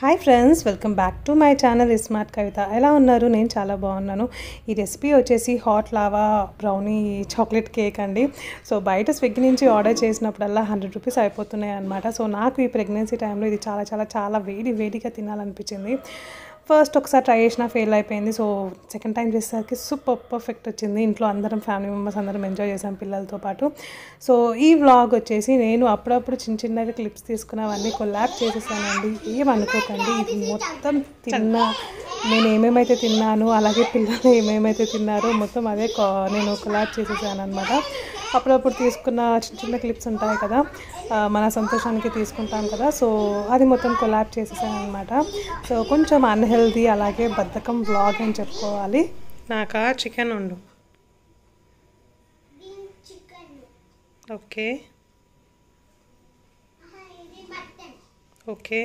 Hi friends welcome back to my channel smart Kavitha ఎలా ఉన్నారు నేను చాలా బాగున్నాను ఈ రెసిపీ వచ్చేసి hot lava brownie chocolate cake అండి సో బయట స్విగ్గీ నుంచి ఆర్డర్ చేసినప్పుడల్లా హండ్రెడ్ రూపీస్ అయిపోతున్నాయి అనమాట సో నాకు ఈ ప్రెగ్నెన్సీ టైంలో ఇది చాలా చాలా చాలా వేడి వేడిగా తినాలనిపించింది ఫస్ట్ ఒకసారి ట్రై చేసిన ఫెయిల్ అయిపోయింది సో సెకండ్ టైం చేసేసరికి సూపర్ పర్ఫెక్ట్ వచ్చింది ఇంట్లో అందరం ఫ్యామిలీ మెంబర్స్ అందరం ఎంజాయ్ చేసాం పిల్లలతో పాటు సో ఈ వ్లాగ్ వచ్చేసి నేను అప్పుడప్పుడు చిన్న చిన్నగా క్లిప్స్ తీసుకున్నవన్నీ కొల్లాబ్ చేసేసానండి ఏమనుకోకండి ఇది మొత్తం తిన్నా నేను ఏమేమైతే తిన్నాను అలాగే పిల్లలు ఏమేమైతే తిన్నారో మొత్తం అదే కా- నేను కొలాబ్ చేసేసాను అనమాట అప్పుడప్పుడు తీసుకున్న చిన్న చిన్న క్లిప్స్ ఉంటాయి కదా ఆ, మన సంతోషానికి తీసుకుంటాం కదా సో అది మొత్తం కొలాబ్ చేసేసాను అనమాట సో కొంచెం అన్హెల్దీ అలాగే బద్ధకం బ్లాగ్ అని చెప్పుకోవాలి నాకా చికెన్ ఉండు ఓకే ఓకే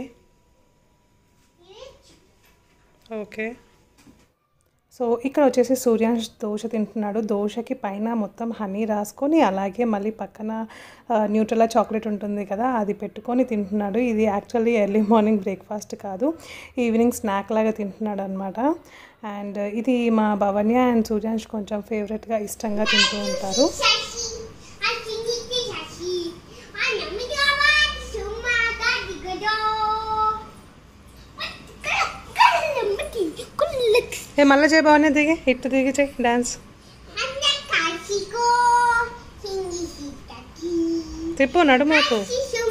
ఓకే సో ఇక్కడ వచ్చేసి సూర్యాంష్ దోశ తింటున్నాడు దోశకి పైన మొత్తం హనీ రాసుకొని అలాగే మళ్ళీ పక్కన న్యూట్రలా చాక్లెట్ ఉంటుంది కదా అది పెట్టుకొని తింటున్నాడు ఇది యాక్చువల్లీ ఎర్లీ మార్నింగ్ బ్రేక్ఫాస్ట్ కాదు ఈవినింగ్ స్నాక్ లాగా తింటున్నాడు అనమాట అండ్ ఇది మా భవన్య అండ్ సూర్యాంష్ కొంచెం ఫేవరెట్గా ఇష్టంగా తింటూ ఉంటారు ఏ మళ్ళీ చేయ భవన్య దిగి ఇట్టు దిగి చేయి డాన్స్ తిప్పు నడుమోకు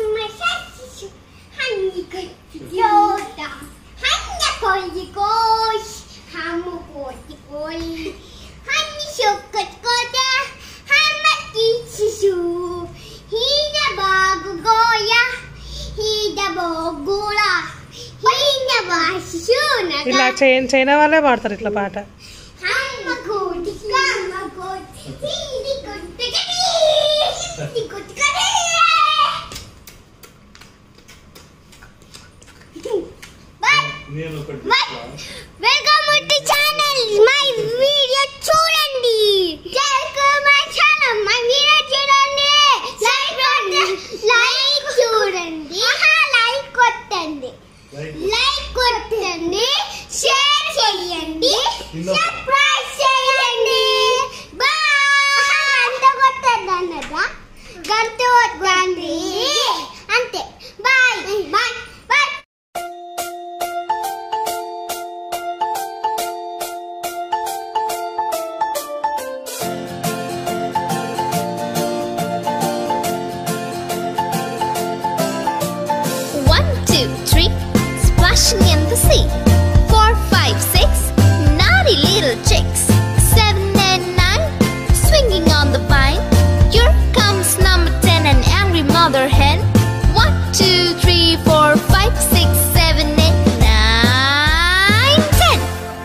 ఇలా చై చైనా వాళ్ళే పాడతారు ఇట్లా పాట welcome to channel my video చూడండి welcome my channel my video చూడండి లైక్ లైక్ చూడండి లైక్ కొట్టండి లైక్ కొట్టండి షేర్ చేయండి సబ్స్క్రైబ్ చేయండి బాయ్ గంట కొట్టండి అన్నదా గంట కొట్టండి అంతే bye bye bye One, two, three, splashing in the sea. Four, five, six, naughty little chicks. Seven and nine, swinging on the vine. Here comes number ten, an angry mother hen. One, two, three, four, five, six, seven, eight, nine, ten.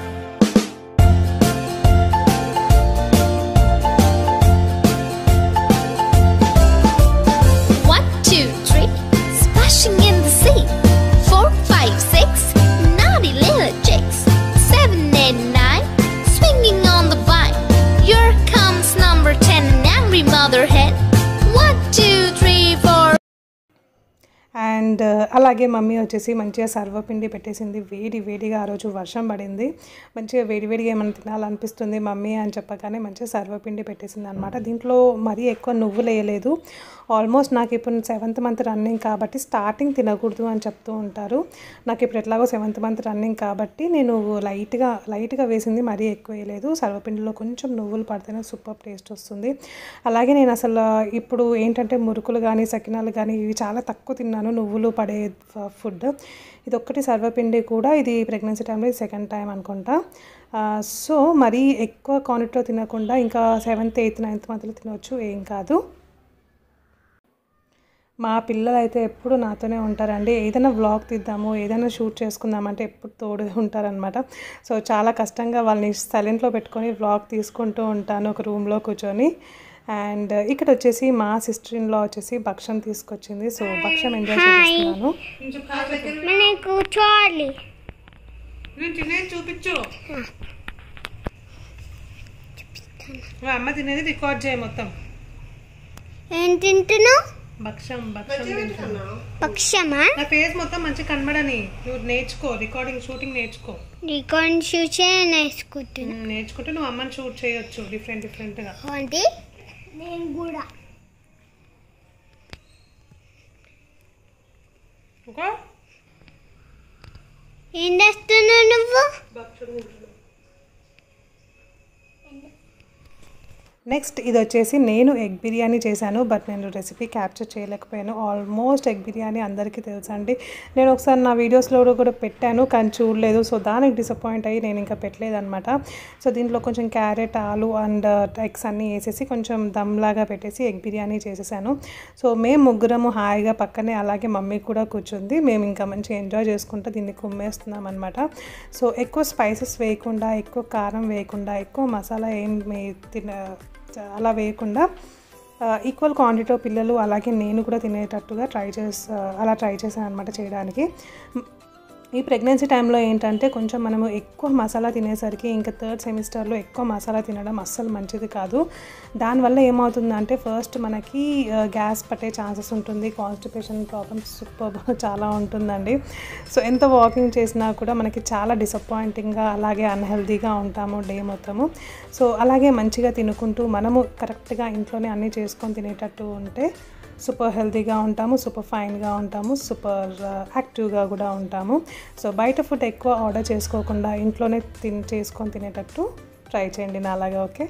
One, two, three, splashing in the sea. Four, five, six, naughty little chicks. Seven, eight, nine, swinging on the vine. Here comes number ten, an angry mother hen. One, two, three, four. And అలాగే mummy వచ్చేసి మంచిగా సర్వపిండి పెట్టేసింది వేడి వేడిగా ఆ రోజు వర్షం పడింది మంచిగా వేడి వేడిగా ఏమైనా తినాలనిపిస్తుంది మమ్మీ అని చెప్పగానే మంచిగా సర్వపిండి పెట్టేసింది అనమాట దీంట్లో మరీ ఎక్కువ నువ్వులు వేయలేదు ఆల్మోస్ట్ నాకు ఇప్పుడు సెవెంత్ మంత్ రన్నింగ్ కాబట్టి స్టార్టింగ్ తినకూడదు అని చెప్తూ ఉంటారు నాకు ఇప్పుడు ఎట్లాగో సెవెంత్ మంత్ రన్నింగ్ కాబట్టి నేను లైట్గా లైట్గా వేసింది మరీ ఎక్కువ వేయలేదు సర్వపిండిలో కొంచెం నువ్వులు పడితేనే సూపర్ టేస్ట్ వస్తుంది అలాగే నేను అసలు ఇప్పుడు ఏంటంటే మురుకులు కానీ సకినాలు కానీ ఇవి చాలా తక్కువ తిన్నాను నువ్వులు పడే ఫ- ఫుడ్ ఇది ఒక్కటి సర్వపిండి కూడా ఇది ప్రెగ్నెన్సీ టైంలో ఇది సెకండ్ టైం అనుకుంటా ఆ, సో మరీ ఎక్కువ క్వాంటిటీలో తినకుండా ఇంకా సెవెంత్ ఎయిత్ నైన్త్ మంత్లో తినవచ్చు ఏం కాదు మా పిల్లలు అయితే ఎప్పుడు నాతోనే ఉంటారండి ఏదైనా వ్లాగ్ తీద్దాము ఏదైనా షూట్ చేసుకుందామంటే ఎప్పుడు తోడుగా ఉంటారనమాట సో చాలా కష్టంగా వాళ్ళని సైలెంట్లో పెట్టుకొని వ్లాగ్ తీసుకుంటూ ఉంటాను ఒక రూమ్లో కూర్చొని అండ్ ఇక్కడ వచ్చేసి మా సిస్టర్ ఇన్లో వచ్చేసి భక్షం తీసుకొచ్చింది సో భక్షం ఎంజాయ్ చేస్తున్నాను మనం కూర్చోవాలి తినేది చూపించు అమ్మ తినేది రికార్డ్ చేయ మొత్తం ఏం తింటున్నావు భక్షం భక్షం తింటున్నా పక్షమా నా ఫేస్ మొత్తం మంచిగా కనబడని నువ్వు నేర్చుకో రికార్డింగ్ షూటింగ్ నేర్చుకో రికార్డ్ చూసే నేర్చుకుంటున్నా ఉమ్, నేర్చుకుంటే నువ్వు అమ్మని షూట్ చేయొచ్చు డిఫరెంట్ డిఫరెంట్గా అంటే నేను కూడా ఓకే ఏం చేస్తున్నావు నువ్వు నెక్స్ట్ ఇది వచ్చేసి నేను ఎగ్ బిర్యానీ చేశాను బట్ నేను రెసిపీ క్యాప్చర్ చేయలేకపోయాను ఆల్మోస్ట్ ఎగ్ బిర్యానీ అందరికీ తెలుసండి నేను ఒకసారి నా వీడియోస్లో కూడా పెట్టాను కానీ చూడలేదు సో దానికి డిసప్పాయింట్ అయ్యి నేను ఇంకా పెట్టలేదు అనమాట సో దీంట్లో కొంచెం క్యారెట్ ఆలు అండ్ ఎగ్స్ అన్నీ వేసేసి కొంచెం దమ్ లాగా పెట్టేసి ఎగ్ బిర్యానీ చేసేసాను సో మేము ముగ్గురము హాయిగా పక్కనే అలాగే మమ్మీ కూడా కూర్చుంది మేము ఇంకా మంచిగా ఎంజాయ్ చేసుకుంటూ దీన్ని కుమ్మేస్తున్నాం అనమాట సో ఎక్కువ స్పైసెస్ వేయకుండా ఎక్కువ కారం వేయకుండా ఎక్కువ మసాలా ఏం వే- తిన అలా వేయకుండా ఈక్వల్ క్వాంటిటీలో పిల్లలు అలాగే నేను కూడా తినేటట్టుగా ట్రై చేసా అలా ట్రై చేశాను అనమాట చేయడానికి ఈ ప్రెగ్నెన్సీ టైంలో ఏంటంటే కొంచెం మనము ఎక్కువ మసాలా తినేసరికి ఇంకా థర్డ్ సెమిస్టర్లో ఎక్కువ మసాలా తినడం అస్సలు మంచిది కాదు దానివల్ల ఏమవుతుందంటే ఫస్ట్ మనకి గ్యాస్ పట్టే ఛాన్సెస్ ఉంటుంది కాన్స్టిపేషన్ ప్రాబ్లమ్స్ సూపర్ చాలా ఉంటుందండి సో ఎంత వాకింగ్ చేసినా కూడా మనకి చాలా డిసప్పాయింటింగ్గా అలాగే అన్హెల్తీగా ఉంటాము డే మొత్తము సో అలాగే మంచిగా తినుకుంటూ మనము కరెక్ట్గా ఇంట్లోనే అన్నీ చేసుకొని తినేటట్టు ఉంటే సూపర్ హెల్తీగా ఉంటాము సూపర్ ఫైన్గా ఉంటాము సూపర్ యాక్టివ్గా కూడా ఉంటాము సో బయట ఫుడ్ ఎక్కువ ఆర్డర్ చేసుకోకుండా ఇంట్లోనే తిన్ చేసుకొని తినేటట్టు ట్రై చేయండి నా అలాగా ఓకే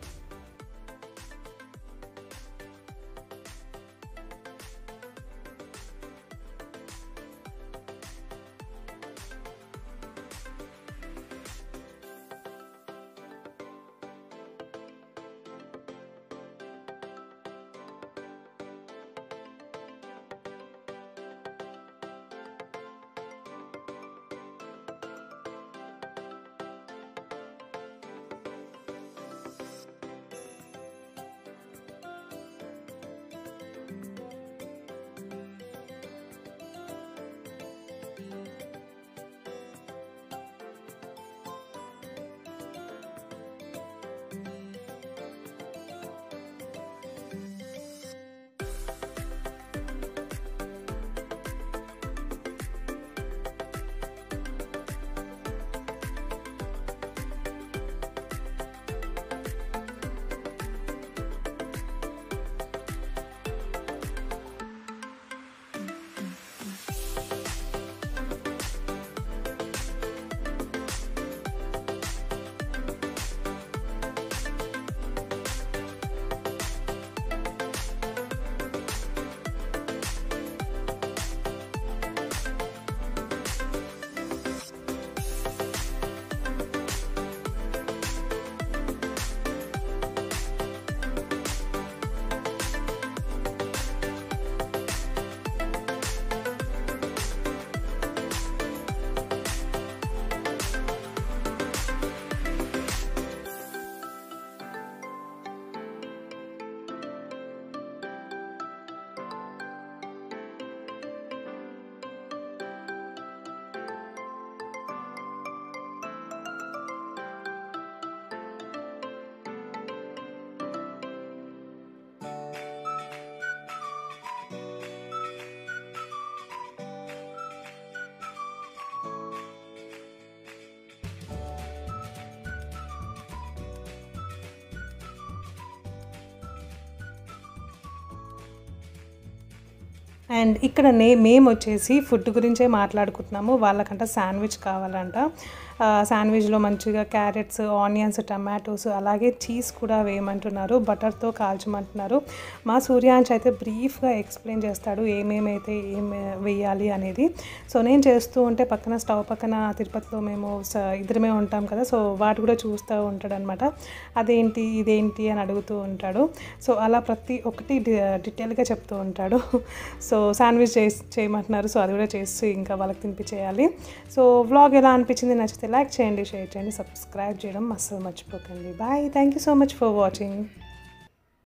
అండ్ ఇక్కడ నే మేము వచ్చేసి ఫుడ్ గురించే మాట్లాడుకుంటున్నాము వాళ్ళకంట శాండ్విచ్ కావాలంట ఆ, శాండ్విచ్లో మంచిగా క్యారెట్స్ ఆనియన్స్ టమాటోస్ అలాగే చీజ్ కూడా వేయమంటున్నారు బటర్తో కాల్చమంటున్నారు మా సూర్యాంశ్ అయితే బ్రీఫ్గా ఎక్స్ప్లెయిన్ చేస్తాడు ఏమేమైతే ఏం వేయాలి అనేది సో నేను చేస్తూ ఉంటే పక్కన స్టవ్ పక్కన తిరుపతిలో మేము స- ఇద్దరమే ఉంటాం కదా సో వాటి కూడా చూస్తూ ఉంటాడు అనమాట అదేంటి ఇదేంటి అని అడుగుతూ ఉంటాడు సో అలా ప్రతి ఒక్కటి డి- డీటెయిల్గా చెప్తూ ఉంటాడు సో శాండ్విచ్ చేసి చేయమంటున్నారు సో అది కూడా చేసి ఇంకా వాళ్ళకి తినిపించేయాలి సో వ్లాగ్ ఎలా అనిపించింది నచ్చితే లైక్ చేయండి షేర్ చేయండి సబ్స్క్రైబ్ చేయడం అస్సలు మర్చిపోకండి bye thank you so much for watching